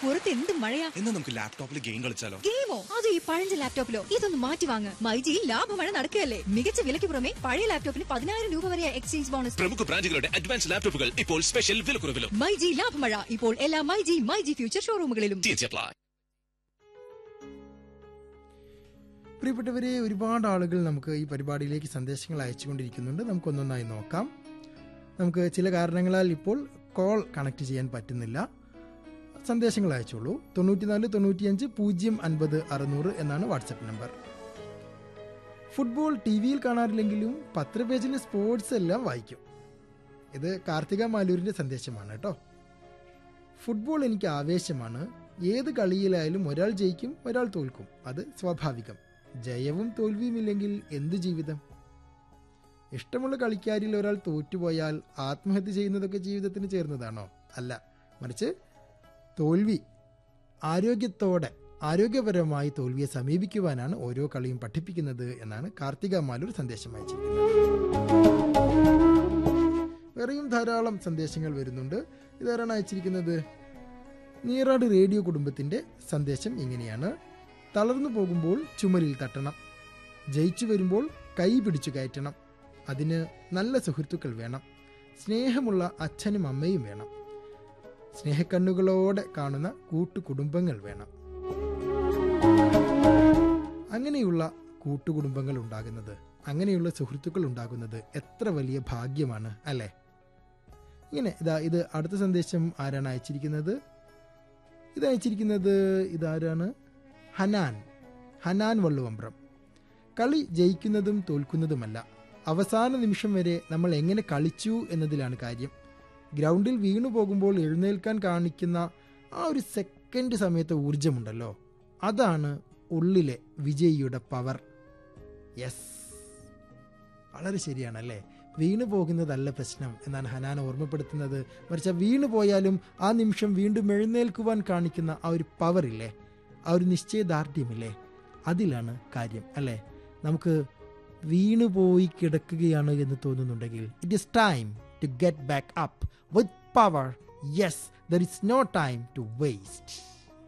പുറത്ത് എന്ത് മഴയാ എന്നാ നമുക്ക് ലാപ്ടോപ്പിൽ ഗെയിം കളിച്ചാലോ ഗെയിമോ അത് ഈ പഴഞ്ച ലാപ്ടോപ്പിലോ ഇതൊന്ന് മാറ്റി വാങ്ങ് മൈജിയിൽ ലാഭമഴ നടക്കുകയല്ലേ മികച്ച വിലയ്ക്ക് പുറമെ പഴയ ലാപ്ടോപ്പിന് പതിനായിരം രൂപ വരെ എക്സ്ചേഞ്ച് ബോണസ് പ്രമുഖ ബ്രാൻഡുകളുടെ അഡ്വാൻസ് ലാപ്ടോപ്പുകൾ ഇപ്പോൾ സ്പെഷ്യൽ വിലക്കുറവിലും മൈജി ലാഭമഴ ഇപ്പോൾ എല്ലാ മൈജി മൈജി ഫ്യൂച്ചർ ഷോറൂമുകളിലും TNC apply. പ്രിയപ്പെട്ടവരെ ഒരുപാട് ആളുകൾ നമുക്ക് ഈ പരിപാടിയിലേക്ക് സന്ദേശങ്ങൾ അയച്ചുകൊണ്ടിരിക്കുന്നുണ്ട് നമുക്കൊന്നൊന്നായി നോക്കാം നമുക്ക് ചില കാരണങ്ങളാൽ ഇപ്പോൾ കോൾ കണക്ട് ചെയ്യാൻ പറ്റുന്നില്ല സന്ദേശങ്ങൾ അയച്ചോളൂ തൊണ്ണൂറ്റിനാല് തൊണ്ണൂറ്റിയഞ്ച് പൂജ്യം അൻപത് അറുന്നൂറ് എന്നാണ് വാട്സപ്പ് നമ്പർ ഫുട്ബോൾ ടി വിയിൽ കാണാറില്ലെങ്കിലും പത്രപേജിലെ സ്പോർട്സ് എല്ലാം വായിക്കും ഇത് കാർത്തിക മാലൂരിന്റെ സന്ദേശമാണ് കേട്ടോ ഫുട്ബോൾ എനിക്ക് ആവേശമാണ് ഏത് കളിയിലായാലും ഒരാൾ ജയിക്കും ഒരാൾ തോൽക്കും അത് സ്വാഭാവികം ജയവും തോൽവിയും ഇല്ലെങ്കിൽ എന്ത് ജീവിതം ഇഷ്ടമുള്ള കളിക്കാരിൽ ഒരാൾ തോറ്റുപോയാൽ ആത്മഹത്യ ചെയ്യുന്നതൊക്കെ ജീവിതത്തിന് ചേർന്നതാണോ അല്ല മറിച്ച് തോൽവി ആരോഗ്യത്തോടെ ആരോഗ്യപരമായി തോൽവിയെ സമീപിക്കുവാനാണ് ഓരോ കളിയും പഠിപ്പിക്കുന്നത് എന്നാണ് കാർത്തിക മാലൂർ സന്ദേശം അയച്ചിരിക്കുന്നത് വേറെയും ധാരാളം സന്ദേശങ്ങൾ വരുന്നുണ്ട് ഇതാരാണ് അയച്ചിരിക്കുന്നത് നീറാട് റേഡിയോ കുടുംബത്തിന്റെ സന്ദേശം ഇങ്ങനെയാണ് തളർന്നു പോകുമ്പോൾ ചുമലിൽ തട്ടണം ജയിച്ചു വരുമ്പോൾ കൈ പിടിച്ചു കയറ്റണം അതിന് നല്ല സുഹൃത്തുക്കൾ വേണം സ്നേഹമുള്ള അച്ഛനും അമ്മയും വേണം സ്നേഹക്കണ്ണുകളോടെ കാണുന്ന കൂട്ടുകുടുംബങ്ങൾ വേണം അങ്ങനെയുള്ള കൂട്ടുകുടുംബങ്ങൾ ഉണ്ടാകുന്നത് അങ്ങനെയുള്ള സുഹൃത്തുക്കൾ ഉണ്ടാകുന്നത് എത്ര വലിയ ഭാഗ്യമാണ് അല്ലേ ഇങ്ങനെ ഇതാ ഇത് അടുത്ത സന്ദേശം ആരാണ് അയച്ചിരിക്കുന്നത് ഇത് അയച്ചിരിക്കുന്നത് ഇതാരാണ് ഹനാൻ ഹനാൻ വള്ളുവമ്പ്രം കളി ജയിക്കുന്നതും തോൽക്കുന്നതുമല്ല അവസാന നിമിഷം വരെ നമ്മൾ എങ്ങനെ കളിച്ചു എന്നതിലാണ് കാര്യം ഗ്രൗണ്ടിൽ വീണു പോകുമ്പോൾ എഴുന്നേൽക്കാൻ കാണിക്കുന്ന ആ ഒരു സെക്കൻഡ് സമയത്തെ ഊർജമുണ്ടല്ലോ അതാണ് ഉള്ളിലെ വിജയിയുടെ പവർ യെസ് വളരെ ശരിയാണല്ലേ വീണു പോകുന്നതല്ല പ്രശ്നം എന്നാണ് ഹനാൻ ഓർമ്മപ്പെടുത്തുന്നത് മറിച്ച് ആ വീണു പോയാലും ആ നിമിഷം വീണ്ടും എഴുന്നേൽക്കുവാൻ കാണിക്കുന്ന ആ ഒരു പവർ ഇല്ലേ ആ ഒരു നിശ്ചയദാർഢ്യമില്ലേ അതിലാണ് കാര്യം അല്ലേ നമുക്ക് വീണുപോയി കിടക്കുകയാണ് എന്ന് തോന്നുന്നുണ്ടെങ്കിൽ it is time to get back up with power yes there is no time to waste